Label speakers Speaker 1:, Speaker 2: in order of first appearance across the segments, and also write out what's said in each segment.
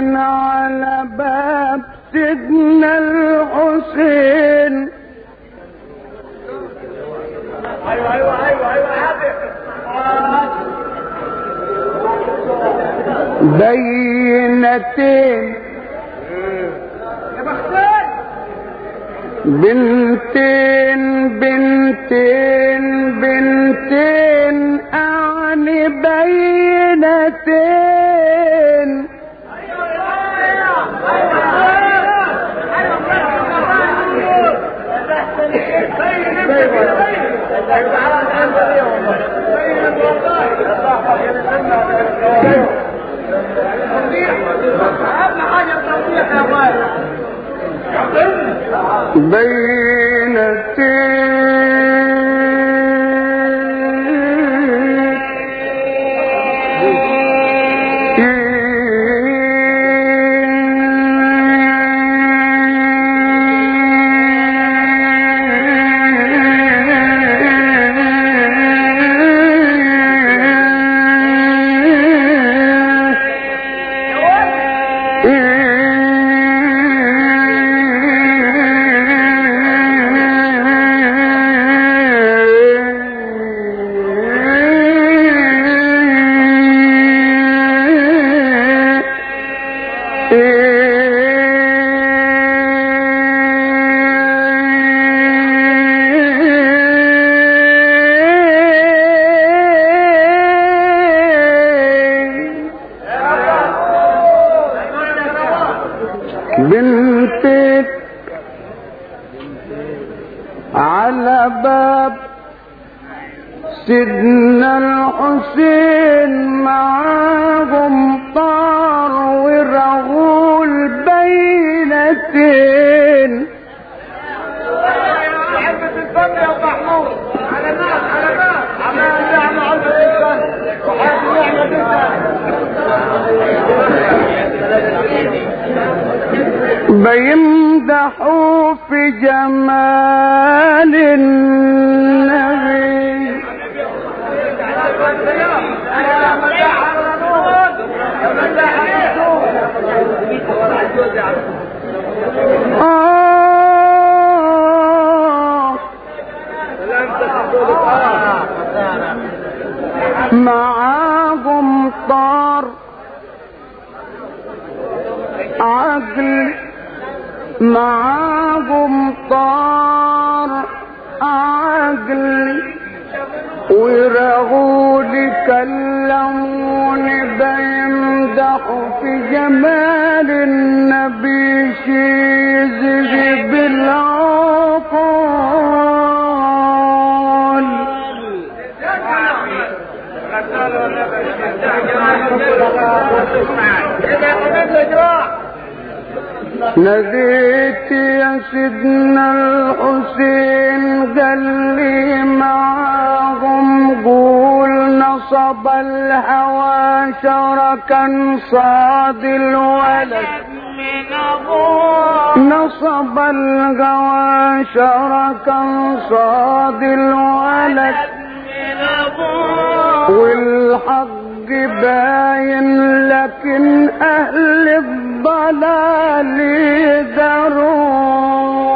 Speaker 1: باين على باب سيدنا الحسين
Speaker 2: ايوه ايوه ايوه ايوه
Speaker 1: بينتين
Speaker 2: يا بختان
Speaker 1: بنتين بنتين بنتين أعني بينتين
Speaker 2: اهم حاجه التوضيح يا اخوان
Speaker 1: بينتين بنتك على باب سيدنا الحسين معاهم طار ورغول بينتين
Speaker 2: علبة الفن يا ابو محمود علامات علامات عمال نعمة علبة الفن وحاجة نعمة جدا
Speaker 1: بيمدحوا في جمال النبي آه معاهم طار عقل معاهم طار عقل ورغول كلموني بيمدحوا في جمال النبي شيزه بالعقول ناديت يا سيدنا الحسين قال لي معاهم قول نصب الهوى شركا صاد الولد نصب الهوى شركا صاد الولد والحق باين لكن اهل الضلال دروا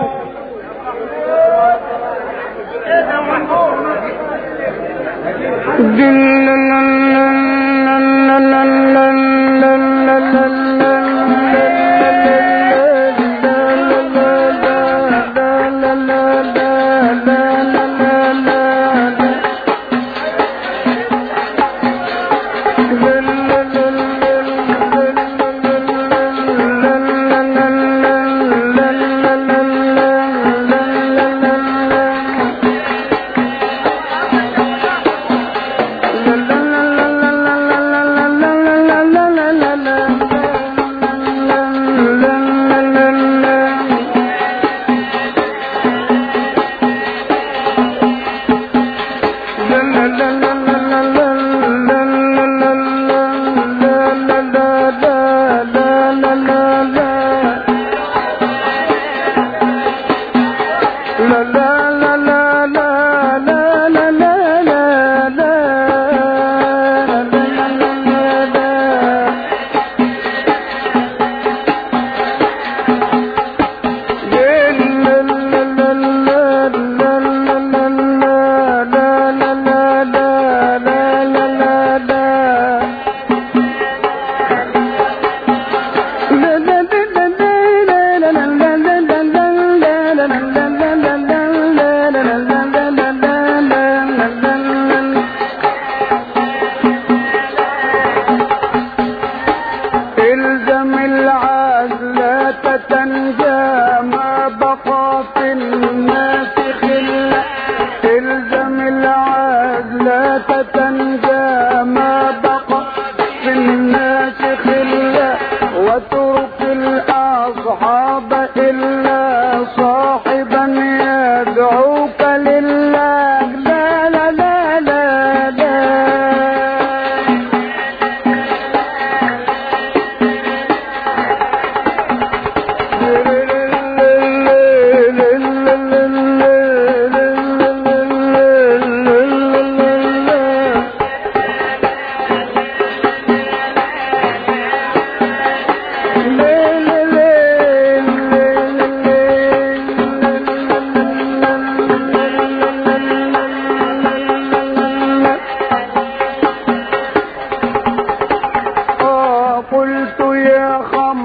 Speaker 1: يا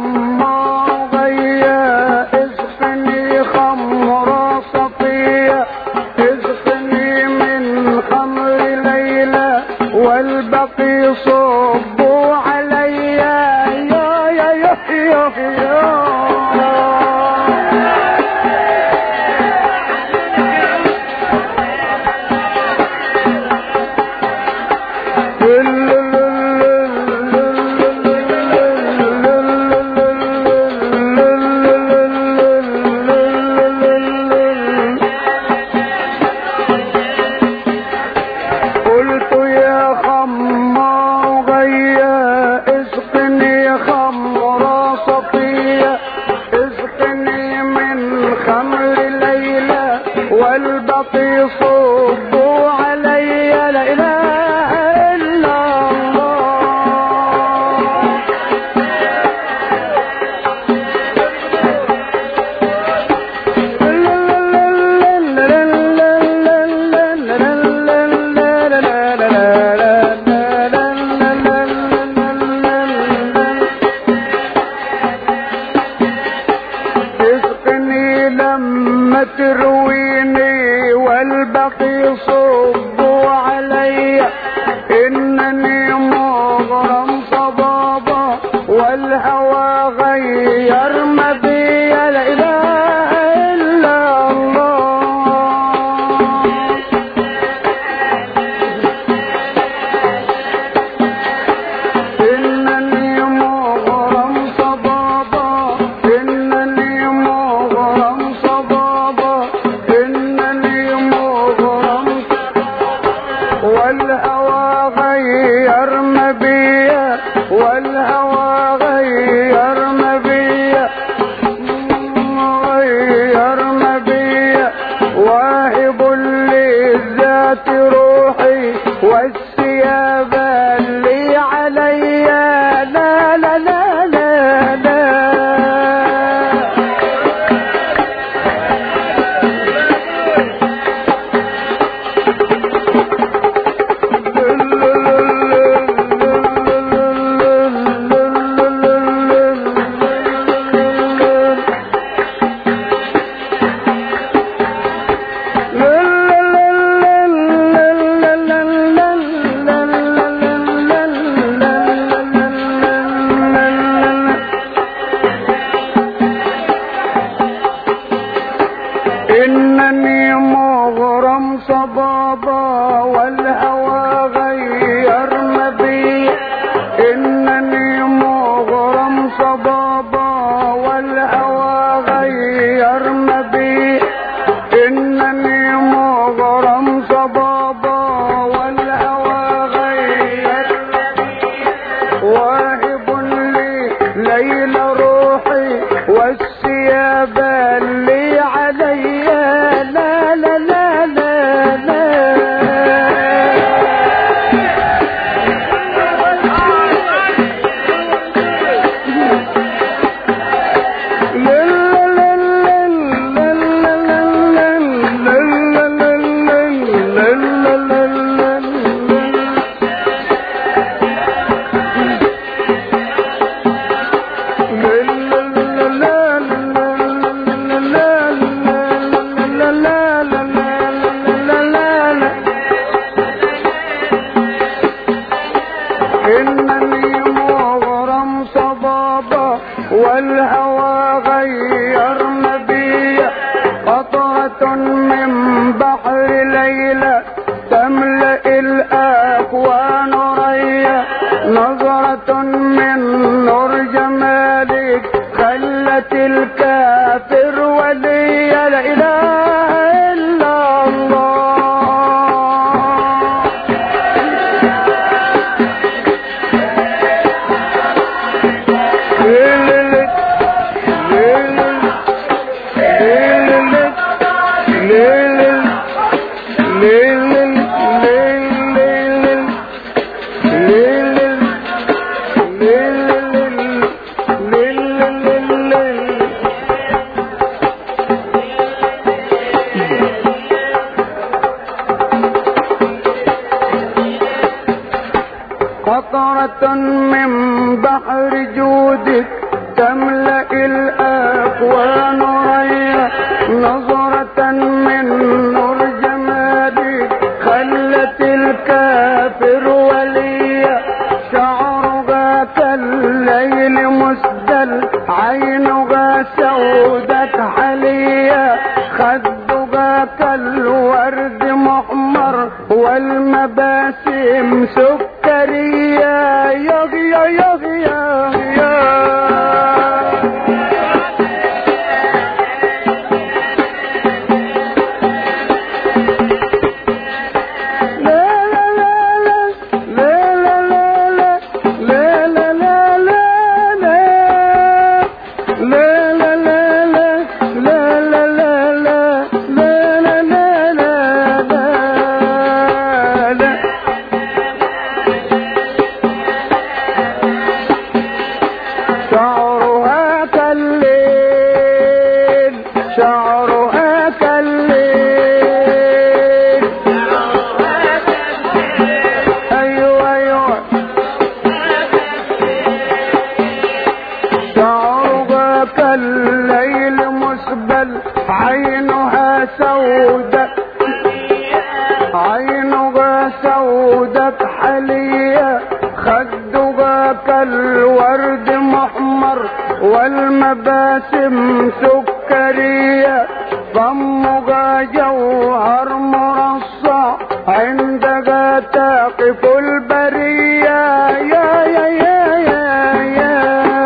Speaker 1: خمارية اسقني خمر صفية اسقني من خمر ليلى والبقي صبوا علي يا يا يا يا يا قلت يا خمارية اسقني خمر صفية اسقني من خمر ليلى والبقي صبوا علي لا اله الا الله تسقني لما ترويني والبقي صبوا علي انني مغرم صبابا والهوى غير مبي لا اله الا الله إنني مغرم صبابا إنني مغرم صبابا إنني مغرم والهوى غير مبيا والهوى غير مبيا غير مبيا واهب للذات روحي والثياب اللي علي لا لا لا لا لا إنني مغرم صبابا والهوى غير مبي إنني مغرم صبابا والهوى غير مبي إنني مغرم صبابا والهوى غير واهب لي ليل روحي والثياب اللي علي لا لا لا لا لا إنني مغرم صبابا والهوى غير مبيا قطرة من بحر ليلى تملأ الأكوان ريا نظرة من نور جمالك خلت الكافر وليا لا إله إلا الله ليل بيدك تملأ الأكوان ريا نظرة من نور جمالك خلت الكافر وليا شعرها كالليل مسدل عينها سودة حليا خدها كالورد محمر والمباسم سكرية يغ يا يغ يا يا شعرها كالليل شعرها كالليل ايوه ايوه شعرها كالليل مسبل عينها سودة عينها سودة حلية خدها كالورد محمر والمباسم سكرية فمها جوهر مرصع عندها تقف البرية يا يا يا يا يا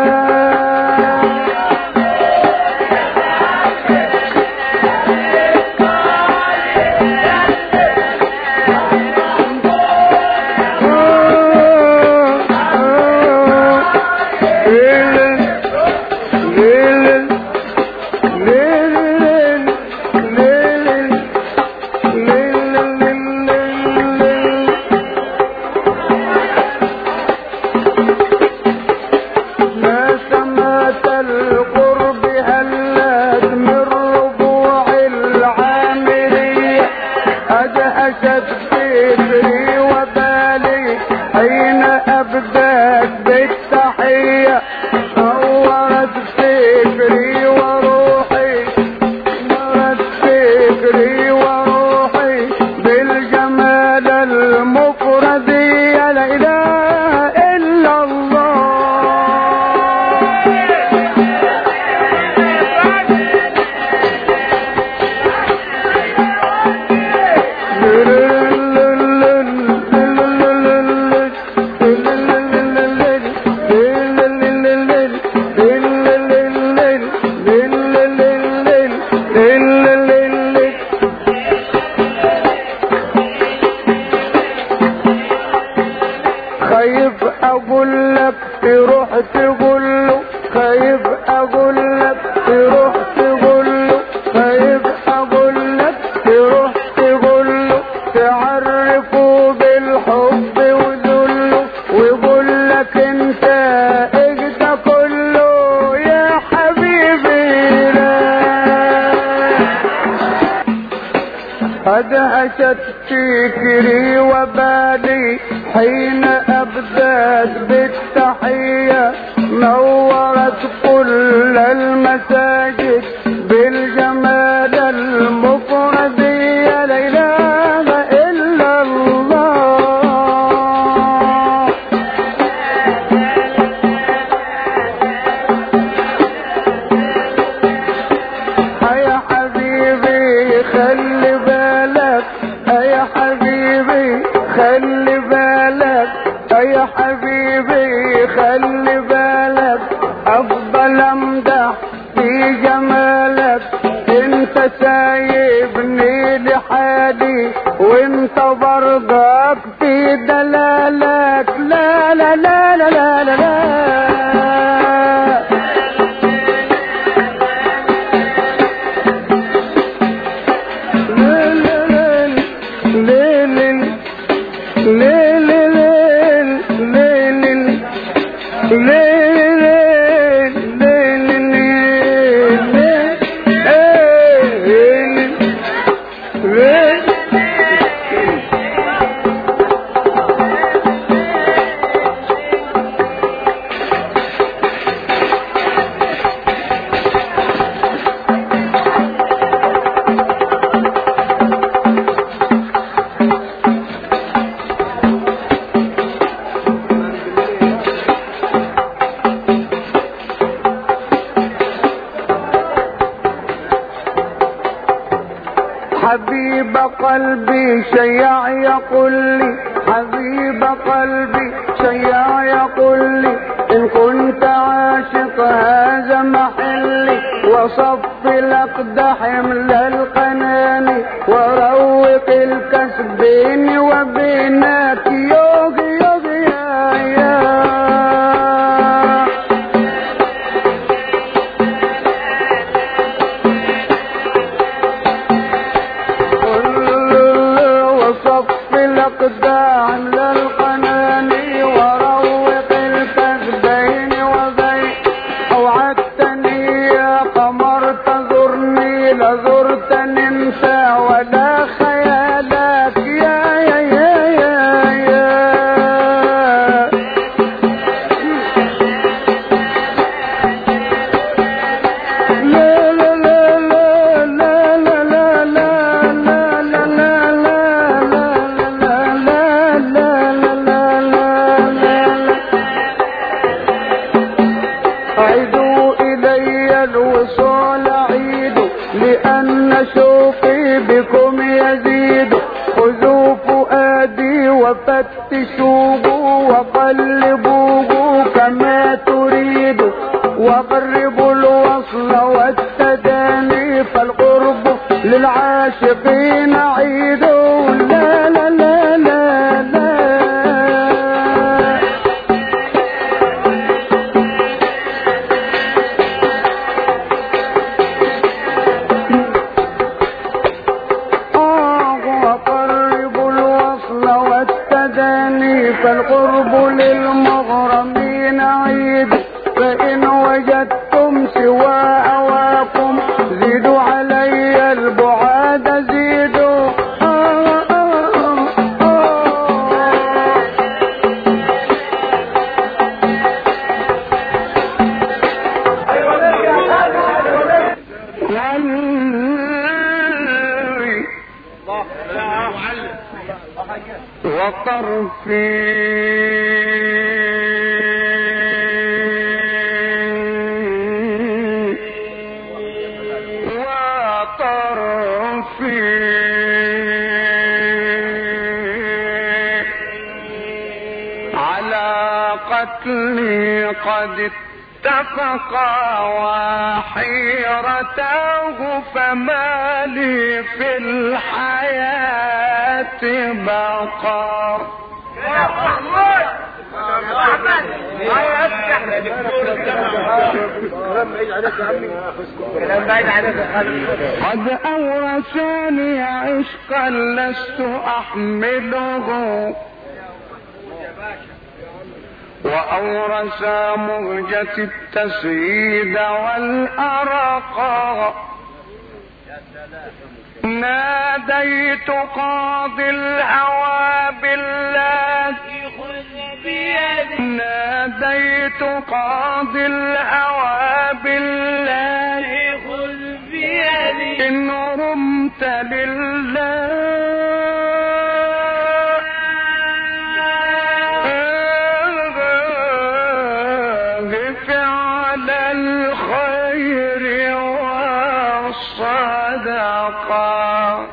Speaker 1: ما سمات القرب هلت من ربوع العامرية أدهشت فكري وبالي حين أبدأت بالتحية نورت فكري وروحي نورت فكري وروحي بالجمال المفرد يا لا إله إلا الله خايف اقول لك تروح تقول له خايف اقول لك تروح تقول له خايف اقول لك تروح تقول له تعرفه بالحب وذله ويقول لك انت اجدى كله يا حبيبي لا أدهشت فكري وبالي حين أبدأت بالتحية نورت كل المساجد بالجمال المفرد يا لا إله إلا الله يا حبيبي خلي بالك يا حبيبي خلي بالك يا حبيبي خلي بالك افضل امدح في جمالك انت سايبني لحالي وانت برضك في دلالك لا لا لا لا لا لا, لا ليل حبيب قلبي شيع يقول لي حبيب قلبي شيع يقول لي إن كنت عاشق هذا محلي وصف الأقدح من القناني وروق الكاس بيني وبينك يوغي يوغي يا يا وصف الأقدام للقناني وروق الكذبين وبين أوعدتني يا قمر تزرني لزرتني انسى ولا خيالك يا يا يا يا يا لا لا لا لا لا لا لا لا لا لا لا لا لا لا لا عيدوا إلي الوصول عيدوا لأن شوقي بكم يزيد خذوا فؤادي وفتشوه وقلبوه كما تريد وقربوا الوصل والتداني فالقرب للعاشقين عيد لا لا لا لا لا آه وقرب الوصل والتداني فالقرب للمغرمين عيد فإن وجدتم سوى أواكم زيدوا علي البعاد زيدوا آه آه آه والنار وطرفي وطرفي على قتلي قد اتفقا وحيرته فما لي في الحياة بقر قد أورثني عشقا لست أحمله وأورث مهجة التسييد والأرقى ناديت قاضي الهوى بالله ناديت قاضي الهوى بالله إن رمت لله فعل الخير والصدقه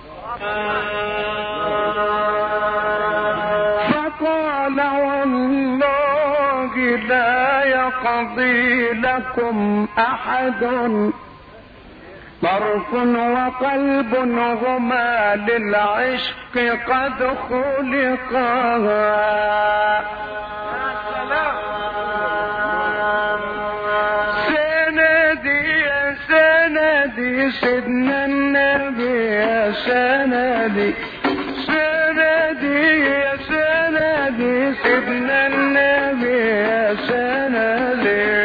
Speaker 1: فقال والله لا يقضي لكم احد طرف وقلب هما للعشق قد خلقا سندي يا سندي سيدنا النبي يا سندي سندي يا سندي سيدنا النبي يا سندي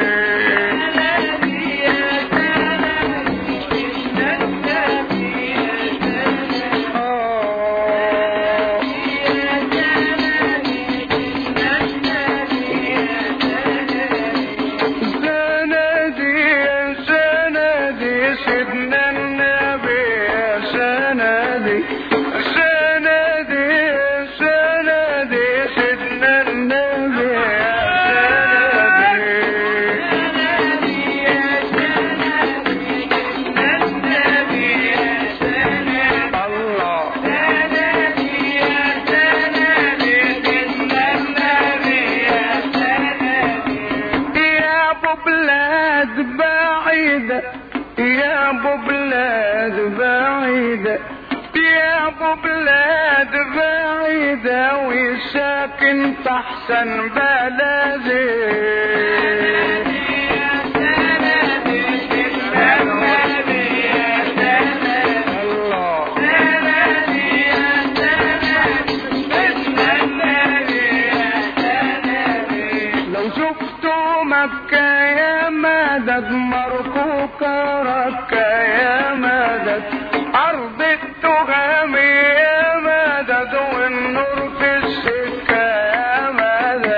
Speaker 1: سندي يا سندي سيدنا النبي يا سندي سندي يا سندي سيدنا النبي بلاد بعيدة يا ابو بلاد بعيدة يا ابو بلاد بعيدة وساكن تحسن بلدي الله لو شفتوا مكة يا مدد مركوكة ركة يا مدد أرض التغام يا مدد والنور في السكة يا مدد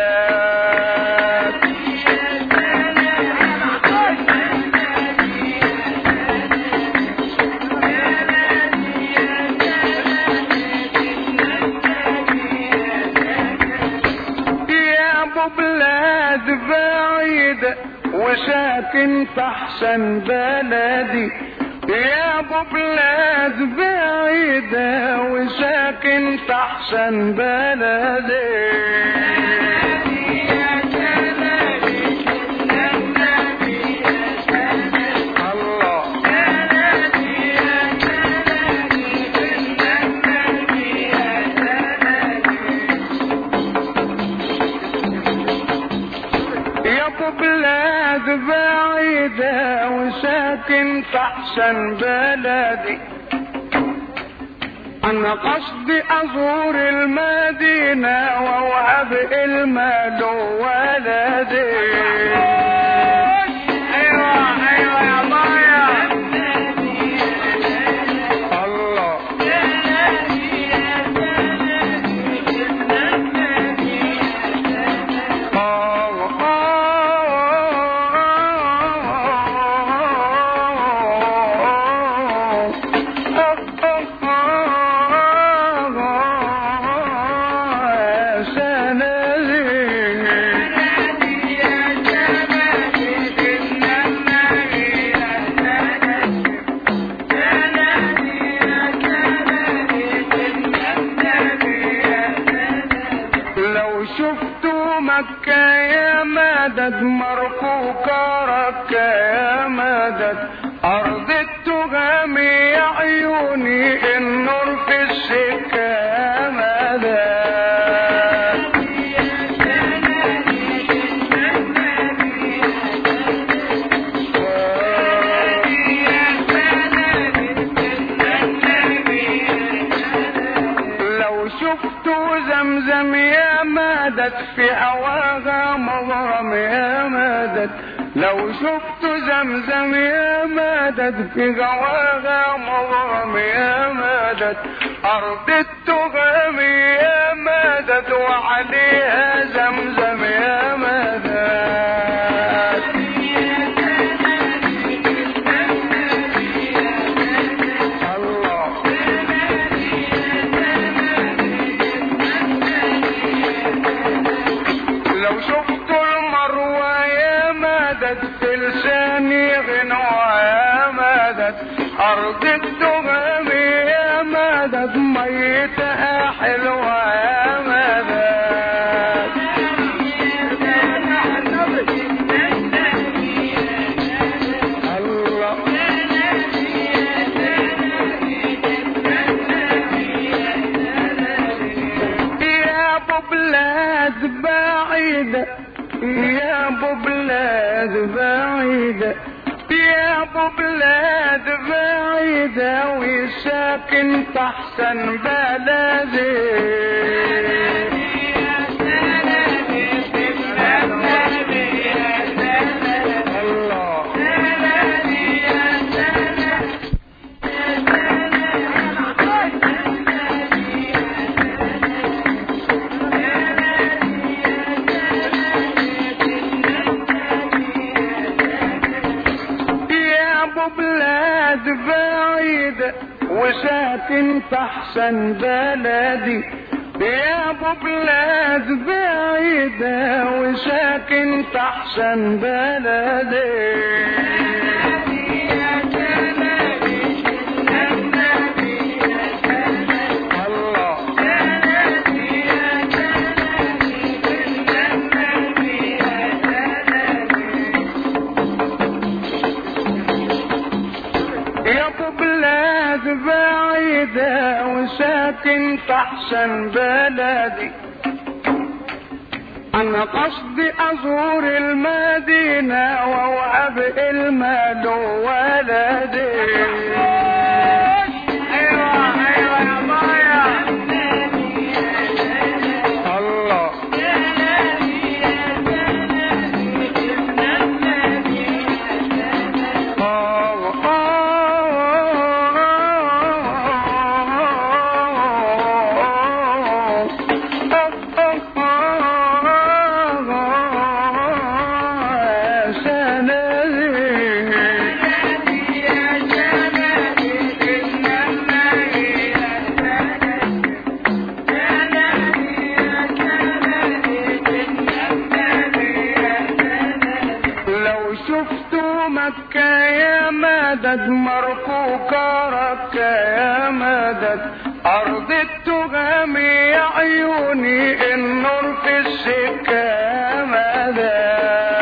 Speaker 1: يا ابو بلاد بعيدة وساكن تحسن بلدي يا ابو بلاد بعيدة وساكن تحسن بلدي الله يا ابو بلاد بعيدة وساكن تحسن بلدي انا قصدي ازور المدينة واوهب المال ولدي ايوه ايوه يا ضايع الله لو شفتوا مكة يا مدد مركوكة ركة يا مدد أرض التغام يا عيوني النور في السكة يا مدد لو شفتوا زمزم يا مدد في هواها مغرم يا مدد لو شفتوا زمزم يا مدد في هواها مغرم يا مدد أرض التغام يا مدد وعليها زمزم يا مدد الله لو شفت المروة يا مدد في لساني غنوة يا مدد أرض التغام يا مدد ميتها حلوة يا مدد الله يا ابو بلاد بعيدة يا ابو بلاد بعيدة يا ابو بلاد بعيدة وساكن تحسن بلدي الله يا ابو بلاد بعيدة وساكن تحسن بلدي يا ابو بلاد بعيدة وساكن تحسن بلدي الله كده وساكن في احسن بلدي انا قصدي ازور المدينة واوهب المال ولدي
Speaker 2: ايوه ايوه يا مايا
Speaker 1: الله لو شفتوا مكة يا مدد مركوكة ركة يا مدد أرض التغام يا عيوني النور في السكة يا مدد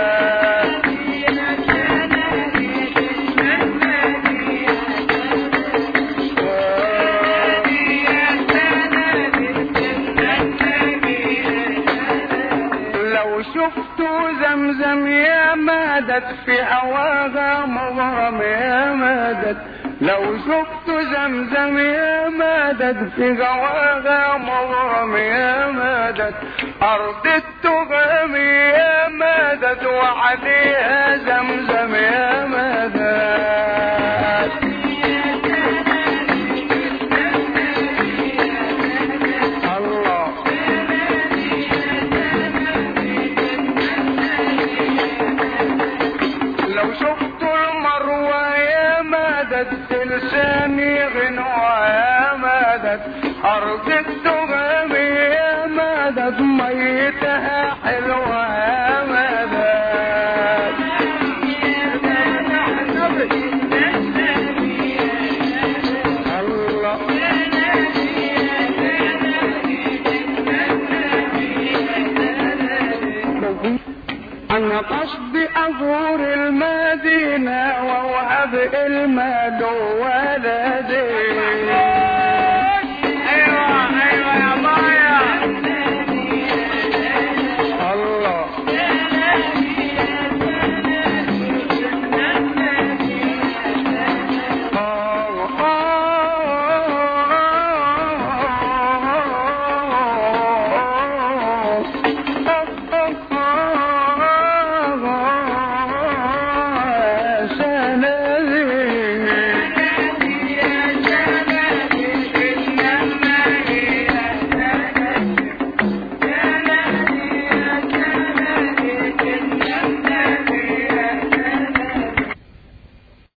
Speaker 1: لو شفتوا زمزم يا مدد في هواها مغرم يا مدد لو شفتوا زمزم يا مدد في هواها مغرم يا مدد أرض التغام يا مدد وعليها زمزم يا مدد الله لو شفت المروة يا مدد لساني غنوة يا مدد أرض الدغم يا مدد ميتها حلوة يا مدد الله أنا قصدي أزور المدينة وأوهب المال ولدي